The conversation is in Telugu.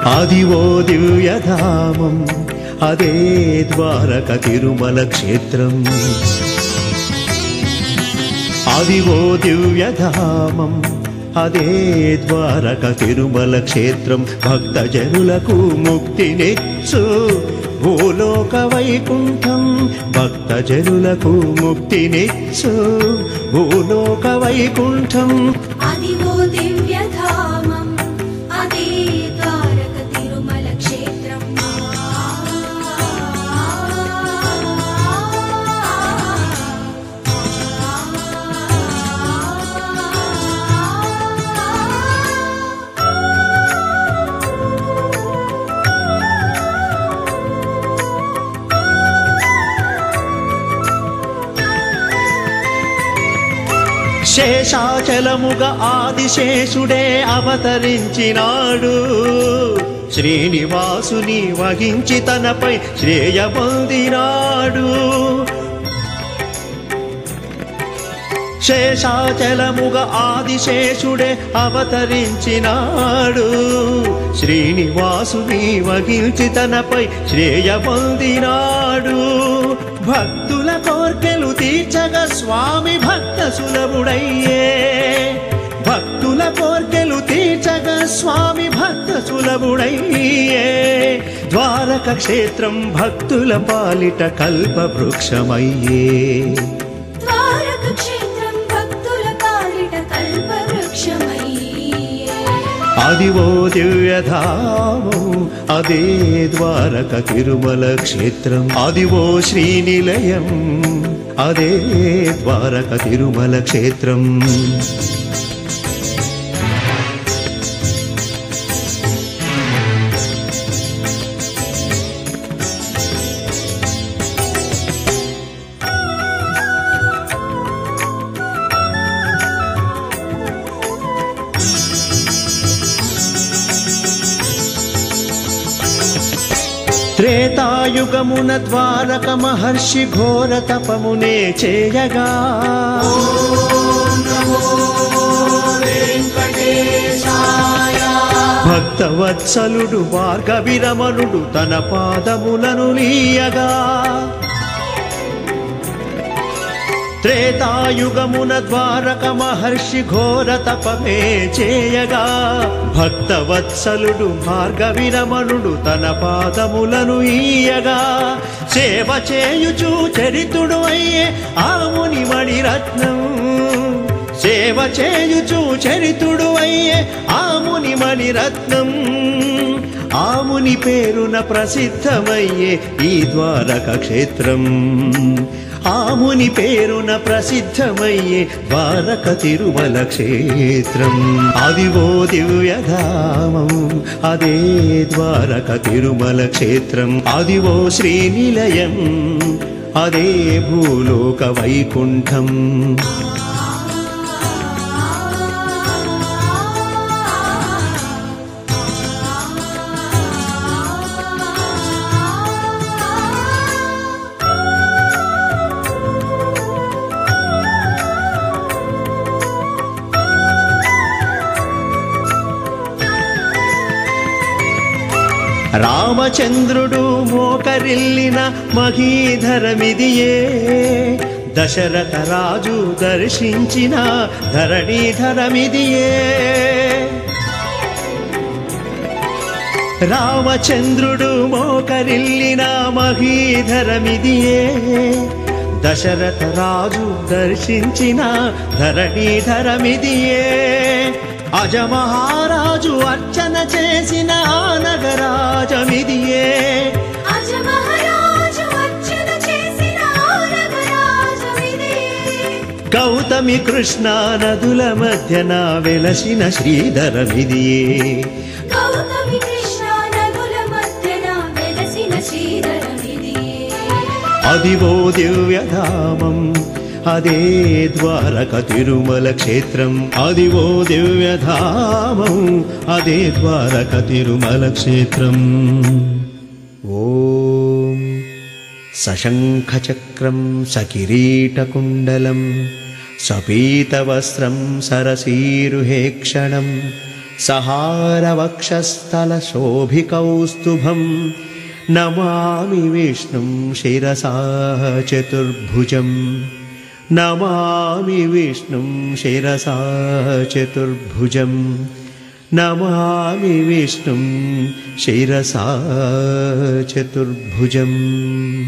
ఆదివో దివ్యధామం అదే ద్వారక తిరుమల క్షేత్రం ఆదివో దివ్యధామం అదే ద్వారక తిరుమల క్షేత్రం భక్తజనులకు ముక్తినిచ్చు భూలోక వైకుంఠం భక్తజనులకు ముక్తినిచ్చు భూలోక వైకుంఠం అదివో దివ్యధామం అదే ద్వారక తిరుమల క్షేత్రం శేషాచలముగ ఆదిశేషుడే అవతరించినాడు శ్రీనివాసుని వహించి తనపై శ్రేయబొందినాడు శేషాచలముగ ఆదిశేషుడే అవతరించినాడు శ్రీనివాసుని వగిల్చి తనపై శ్రేయబొందినాడు భక్తుల కోర్కెలు తీర్చగా స్వామి భక్త సులభుడయ్యే భక్తుల కోర్కెలు తీర్చగా స్వామి భక్త సులభుడయ్యే ద్వారక క్షేత్రం భక్తుల పాలిట కల్ప వృక్షమయ్యే ద్వారక క్షేత్రం భక్తుల పాలిట కల్పవృక్షమయ్యే అదివో దివ్యధామం అదే ద్వారక తిరుమల క్షేత్రం అదివో శ్రీనిలయం అదే ద్వారక తిరుమల క్షేత్రం త్రేతాయుగమున ద్వారక మహర్షి ఘోర తపమునే చేయగా భక్తవత్సలుడు భార్గవిరమణుడు తన పాదములను లీయగా త్రేతాయుగమున ద్వారక మహర్షి ఘోర తపమే చేయగా భక్తవత్సలుడు భార్గవిరమణుడు తన పాదములను ఈయగా సేవ చేయుచు చరితుడు అయ్యే ఆముని మణిరత్నం సేవ చేయుచు చరితుడు అయ్యే ఆముని మణిరత్నం ఆముని పేరున ప్రసిద్ధమయ్యే ఈ ద్వారక క్షేత్రం ఆముని పేరున ప్రసిద్ధమయ్యే ద్వారక తిరుమల క్షేత్రం అదివో దివ్యధామం అదే ద్వారక తిరుమల క్షేత్రం అదివో శ్రీనిలయం అదే భూలోక వైకుంఠం రామచంద్రుడు మోకరిల్లిన మహీధరమిదియే దశరథ రాజు దర్శించిన ధరణీధరమిదియే రామచంద్రుడు మోకరిల్లిన మహీధరమిదియే దశరథ రాజు దర్శించిన ధరణీధరమిదియే అజమహారాజు అర్చన చేసిన ఆ నగరాజమిదియే అజ మహారాజు అర్చన చేసిన ఆనగరాజమిదే. గౌతమి కృష్ణా నదుల మధ్యన వెలసిన శ్రీధరమిదియే గౌతమి కృష్ణ నదుల మధ్యన వెలసిన శ్రీధరమిదే. అదివో దివ్యధామం అదే ద్వారక తిరుమల క్షేత్రం అదివో దివ్యధామం అదే ద్వారక తిరుమల క్షేత్రం ఓం సశంఖచక్రం సకిరీటకుండలం సపీతవస్త్రం సరసీరుహేక్షణం सहारवक्षस्थलशोभिकौस्तुभं नमामि विष्णुं शिरसा चतुर्भुजम् नमामि विष्णुं शिरसा चतुर्भुजम् नमामि विष्णुं शिरसा चतुर्भुजम्